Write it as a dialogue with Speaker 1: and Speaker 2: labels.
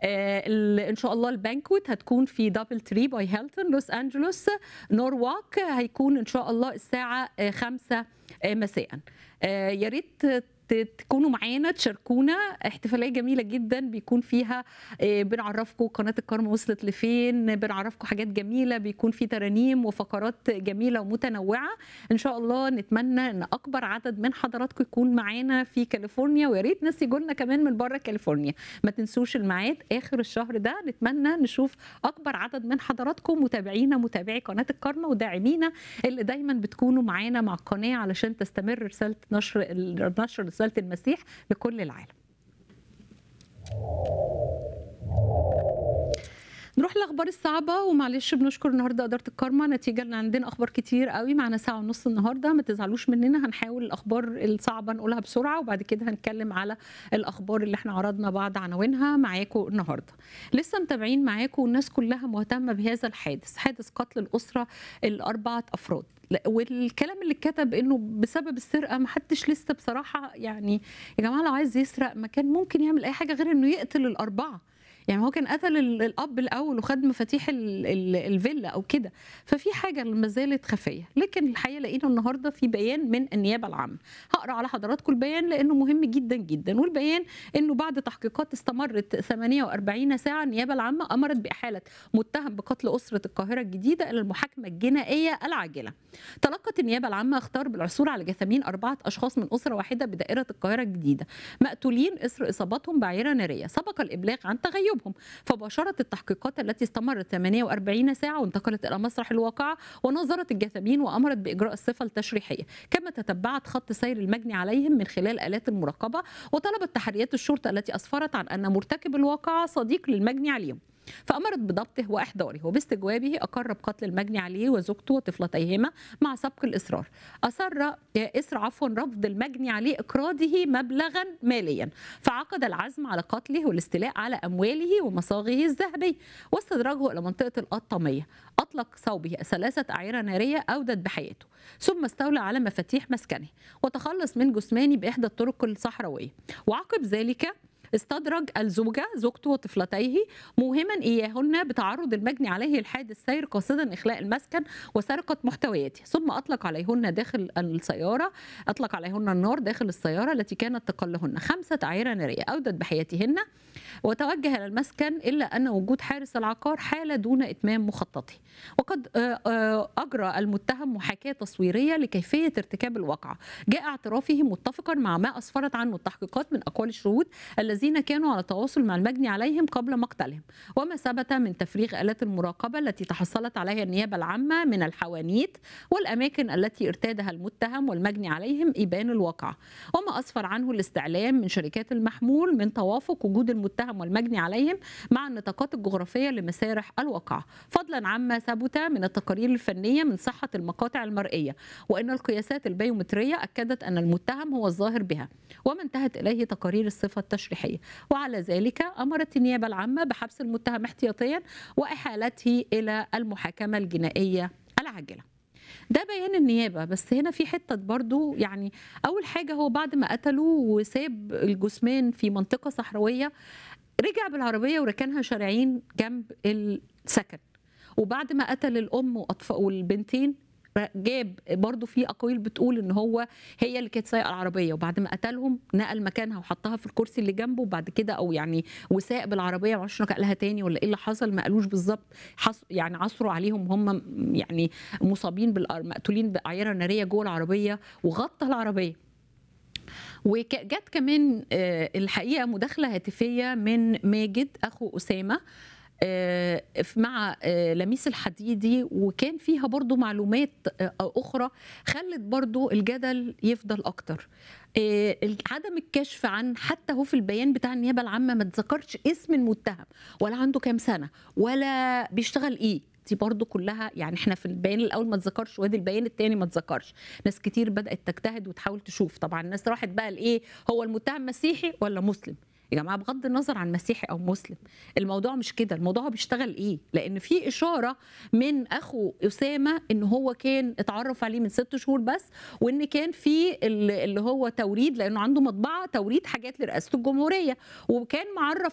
Speaker 1: آه، ال- ان شاء الله البانكوت هتكون في دبل تري باي هيلتون لوس انجلوس نورواك هيكون ان شاء الله الساعه 5 مساء آه، يا ريت ت- تكونوا معانا تشاركونا احتفاليه جميله جدا بيكون فيها آه، بنعرفكم قناه الكرم وصلت لفين بنعرفكم حاجات جميله بيكون في ترانيم وفقرات جميله ومتنوعه ان شاء الله نتمنى ان اكبر عدد من حضراتكم يكون معانا في كاليفورنيا ويا ريت ناس يجوا لنا كمان من بره كاليفورنيا ما تنسوش الميعاد اخر الشهر ده نتمنى نشوف اكبر عدد من حضراتكم متابعينا متابعي قناه الكرمه وداعمينا اللي دايما بتكونوا معانا مع القناه علشان تستمر رساله نشر نشر رساله المسيح لكل العالم نروح الاخبار الصعبه ومعلش بنشكر النهارده اداره الكارما نتيجه ان عندنا اخبار كتير قوي معنا ساعه ونص النهارده ما تزعلوش مننا هنحاول الاخبار الصعبه نقولها بسرعه وبعد كده هنتكلم على الاخبار اللي احنا عرضنا بعض عناوينها معاكم النهارده لسه متابعين معاكم والناس كلها مهتمه بهذا الحادث حادث قتل الاسره الاربعه افراد لا، والكلام اللي اتكتب انه بسبب السرقه ما حدش لسه بصراحه يعني يا جماعه لو عايز يسرق ما كان ممكن يعمل اي حاجه غير انه يقتل الاربعه يعني هو كان قتل ال- الاب الاول وخد مفاتيح ال- ال- الفيلا او كده ففي حاجه ما زالت خفيه لكن الحقيقه لقينا النهارده في بيان من النيابه العامه هقرا على حضراتكم البيان لانه مهم جدا جدا والبيان انه بعد تحقيقات استمرت 48 ساعه النيابه العامه امرت باحاله متهم بقتل اسره القاهره الجديده الى المحاكمه الجنائيه العاجله تلقت النيابه العامه اختار بالعثور على جثامين اربعه اشخاص من اسره واحده بدائره القاهره الجديده مقتولين اثر اصابتهم بعيره ناريه سبق الابلاغ عن تغيبهم فباشرت التحقيقات التي استمرت 48 ساعه وانتقلت الى مسرح الواقعه ونظرت الجثامين وامرت باجراء الصفه التشريحيه كما تتبعت خط سير المجني عليهم من خلال الات المراقبه وطلبت تحريات الشرطه التي اسفرت عن ان مرتكب الواقعه صديق للمجني عليهم فأمرت بضبطه وإحضاره وباستجوابه أقر بقتل المجني عليه وزوجته وطفلتيهما مع سبق الإصرار أصر إسر عفوا رفض المجني عليه إقراضه مبلغا ماليا فعقد العزم على قتله والاستيلاء على أمواله ومصاغه الذهبي واستدراجه إلى منطقة القطامية أطلق صوبه ثلاثة أعيرة نارية أودت بحياته ثم استولى على مفاتيح مسكنه وتخلص من جثمانه بإحدى الطرق الصحراوية وعقب ذلك استدرج الزوجة زوجته وطفلتيه موهما إياهن بتعرض المجني عليه الحادث سير قاصدا إخلاء المسكن وسرقة محتوياته ثم أطلق عليهن داخل السيارة أطلق عليهن النار داخل السيارة التي كانت تقلهن خمسة أعيرة نارية أودت بحياتهن وتوجه إلى المسكن إلا أن وجود حارس العقار حال دون إتمام مخططه وقد آه، آه، أجرى المتهم محاكاة تصويرية لكيفية ارتكاب الواقعة جاء اعترافه متفقا مع ما أسفرت عنه التحقيقات من أقوال الشهود الذين كانوا على تواصل مع المجني عليهم قبل مقتلهم وما ثبت من تفريغ آلات المراقبة التي تحصلت عليها النيابة العامة من الحوانيت والأماكن التي ارتادها المتهم والمجني عليهم إبان الواقعة وما أسفر عنه الاستعلام من شركات المحمول من توافق وجود المتهم والمجني عليهم مع النطاقات الجغرافية لمسارح الواقعة فضلا عما ثبت من التقارير الفنية من صحة المقاطع المرئية وأن القياسات البيومترية أكدت أن المتهم هو الظاهر بها وما انتهت إليه تقارير الصفة التشريحية وعلى ذلك أمرت النيابة العامة بحبس المتهم احتياطيا وإحالته إلى المحاكمة الجنائية العاجلة ده بيان النيابه بس هنا في حته برضو يعني اول حاجه هو بعد ما قتلوا وساب الجثمان في منطقه صحراويه رجع بالعربيه وركنها شارعين جنب السكن وبعد ما قتل الام واطفال والبنتين جاب برضو في اقاويل بتقول ان هو هي اللي كانت سايقه العربيه وبعد ما قتلهم نقل مكانها وحطها في الكرسي اللي جنبه وبعد كده او يعني وساق بالعربيه معرفش نقلها تاني ولا ايه اللي حصل ما قالوش بالظبط حص يعني عصروا عليهم هم يعني مصابين بالأر- مقتولين باعيره ناريه جوه العربيه وغطى العربيه وجت كمان آه، الحقيقه مداخله هاتفيه من ماجد اخو اسامه آه، مع آه، لميس الحديدي وكان فيها برضو معلومات آه، أخرى خلت برضو الجدل يفضل أكتر آه، عدم الكشف عن حتى هو في البيان بتاع النيابة العامة ما تذكرش اسم المتهم ولا عنده كام سنة ولا بيشتغل إيه دي برضو كلها يعني احنا في البيان الاول ما تذكرش وادي البيان الثاني ما تذكرش ناس كتير بدات تجتهد وتحاول تشوف طبعا الناس راحت بقى لايه هو المتهم مسيحي ولا مسلم يا جماعه بغض النظر عن مسيحي او مسلم الموضوع مش كده الموضوع هو بيشتغل ايه لان في اشاره من اخو اسامه ان هو كان اتعرف عليه من ست شهور بس وان كان في ال- اللي هو توريد لانه عنده مطبعه توريد حاجات لرئاسه الجمهوريه وكان معرف